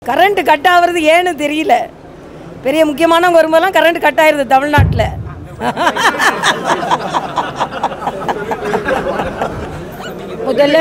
current cut ஆகுறது ஏன்னு தெரியல பெரிய முக்கியமானவங்க வரும்போதெல்லாம் கரண்ட் கட் ஆயிருது தமிழ்நாட்டில் முதல்ல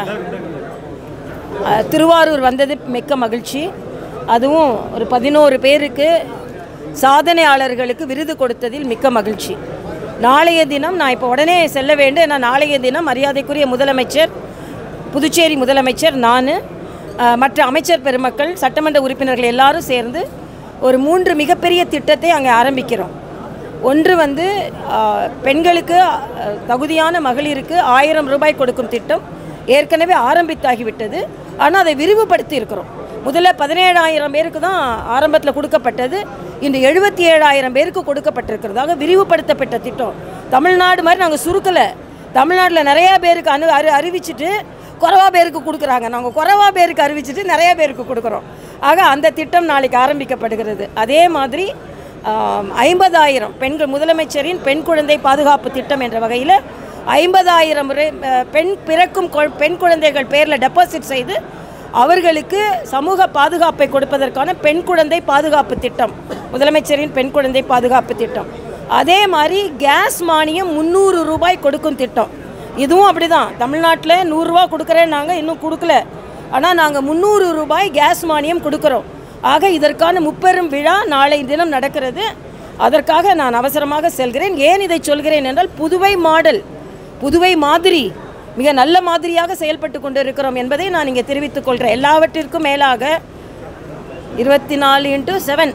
அஹ், திருவாரூர் வந்தது மிக்க மகிழ்ச்சி அதுவும் ஒரு பதினோரு பேருக்கு சாதனையாளர்களுக்கு விருது கொடுத்ததில் மிக்க மகிழ்ச்சி நாளைய தினம் நான் இப்போ உடனே செல்ல வேண்டும் ஏன்னா நாளைய தினம் மரியாதைக்குரிய முதலமைச்சர் புதுச்சேரி முதலமைச்சர் நான் மற்ற அமைச்சர் பெருமக்கள் சட்டமன்ற உறுப்பினர்கள் எல்லாரும் சேர்ந்து ஒரு மூன்று மிகப்பெரிய திட்டத்தை அங்கே ஆரம்பிக்கிறோம் ஒன்று வந்து ஆ, பெண்களுக்கு ஆ, தகுதியான மகளிருக்கு ஆயிரம் ரூபாய் கொடுக்கும் திட்டம் ஏற்கனவே ஆரம்பித்தாகிவிட்டது ஆனால் அதை விரிவுபடுத்தி இருக்கிறோம் முதல்ல பதினேழாயிரம் பேருக்கு தான் ஆரம்பத்தில் கொடுக்கப்பட்டது இன்று எழுபத்தி ஏழாயிரம் பேருக்கு கொடுக்கப்பட்டிருக்கிறதாக விரிவுபடுத்தப்பட்ட திட்டம் தமிழ்நாடு மாதிரி நாங்கள் சுருக்கலை தமிழ்நாட்டில் நிறையா பேருக்கு அனு அறி அறிவிச்சிட்டு குறைவா பேருக்கு கொடுக்குறாங்க நாங்கள் குறைவா பேருக்கு அறிவிச்சிட்டு நிறையா பேருக்கு கொடுக்குறோம் ஆக அந்த திட்டம் நாளைக்கு ஆரம்பிக்கப்படுகிறது அதே மாதிரி ஆம், ஐம்பதாயிரம் பெண்கள் முதலமைச்சரின் பெண் குழந்தை பாதுகாப்பு திட்டம் என்ற வகையில் ஐம்பதாயிரம் முறை அஹ், பெண் பிறக்கும் கொ- பெண் குழந்தைகள் பேரில் டெபாசிட் செய்து அவர்களுக்கு சமூக பாதுகாப்பை கொடுப்பதற்கான பெண் குழந்தை பாதுகாப்பு திட்டம் முதலமைச்சரின் பெண் குழந்தை பாதுகாப்பு திட்டம் அதே மாதிரி கேஸ் மானியம் முந்நூறு ரூபாய் கொடுக்கும் திட்டம் இதுவும் அப்படிதான் தமிழ்நாட்டில் நூறுரூவா கொடுக்குறேன் நாங்கள் இன்னும் கொடுக்கல ஆனால் நாங்கள் முந்நூறு ரூபாய் கேஸ் மானியம் கொடுக்குறோம் ஆக இதற்கான முப்பெரும் விழா நாளை தினம் நடக்கிறது அதற்காக நான் அவசரமாக செல்கிறேன் ஏன் இதை சொல்கிறேன் என்றால் புதுவை மாடல் புதுவை மாதிரி மிக நல்ல மாதிரியாக செயல்பட்டு கொண்டிருக்கிறோம் என்பதை நான் இங்கே தெரிவித்துக் கொள்கிறேன் எல்லாவற்றிற்கும் மேலாக இருபத்தி நாலு இன்ட்டு செவன்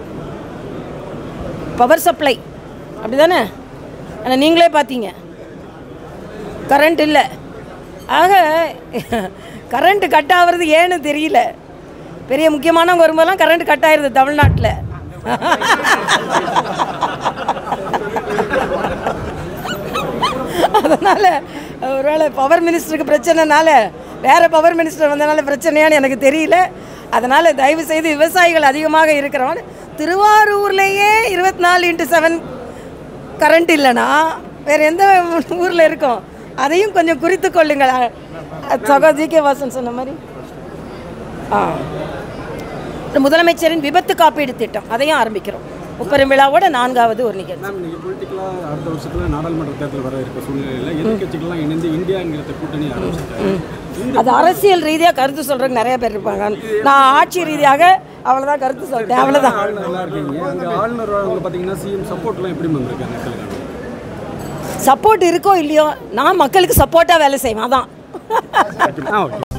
பவர் சப்ளை அப்படி தானே ஆனால் நீங்களே பார்த்தீங்க கரண்ட் இல்லை ஆக கரண்ட் கட் ஆகுறது ஏன்னு தெரியல பெரிய முக்கியமானவங்க வரும்போதெல்லாம் கரண்ட் கட் ஆயிருது தமிழ்நாட்டில் அதனால் ஒருவேளை பவர் மினிஸ்டருக்கு பிரச்சனைனால வேறு பவர் மினிஸ்டர் வந்தனால பிரச்சனையான்னு எனக்கு தெரியல அதனால் தயவு செய்து விவசாயிகள் அதிகமாக இருக்கிறவன் திருவாரூர்லேயே இருபத்தி நாலு இன்ட்டு செவன் கரண்ட் இல்லைன்னா வேறு எந்த ஊரில் இருக்கும் அதையும் கொஞ்சம் குறித்து கொள்ளுங்கள் அ- சகோ ஜி கே வாசன் சொன்ன மாதிரி ஆ இந்த முதலமைச்சரின் விபத்து காப்பீடு திட்டம் அதையும் ஆரம்பிக்கிறோம் முப்பெரும் விழாவோட நான்காவது ஒரு நிகழ்ச்சி மேம் இன்னைக்கு பொலிட்டிக்கலாக அடுத்த வருஷத்துல நாடாளுமன்ற தேர்தல் வர இருக்க சூழ்நிலையில் எதிர்க்கட்சிகள்லாம் இணைந்து இந்தியாங்கிற கூட்டணி ஆரம்பிச்சிருக்காங்க அது அரசியல் ரீதியாக கருத்து சொல்கிறதுக்கு நிறைய பேர் இருப்பாங்க நான் ஆட்சி ரீதியாக அவ்வளோதான் கருத்து சொல்லிட்டேன் அவ்வளோதான் ஆளுநர்லாம் இருக்கீங்க அங்கே ஆளுநர் அவங்க பார்த்தீங்கன்னா சிஎம் சப்போர்ட்லாம் எப்படி மேம் இருக்காங்க மக்களுக்கான சப்போர்ட் இருக்கோ இல்லையோ நான் மக்களுக்கு சப்போர்ட்டாக வேலை செய்வேன் அதான் ஆ ஓகே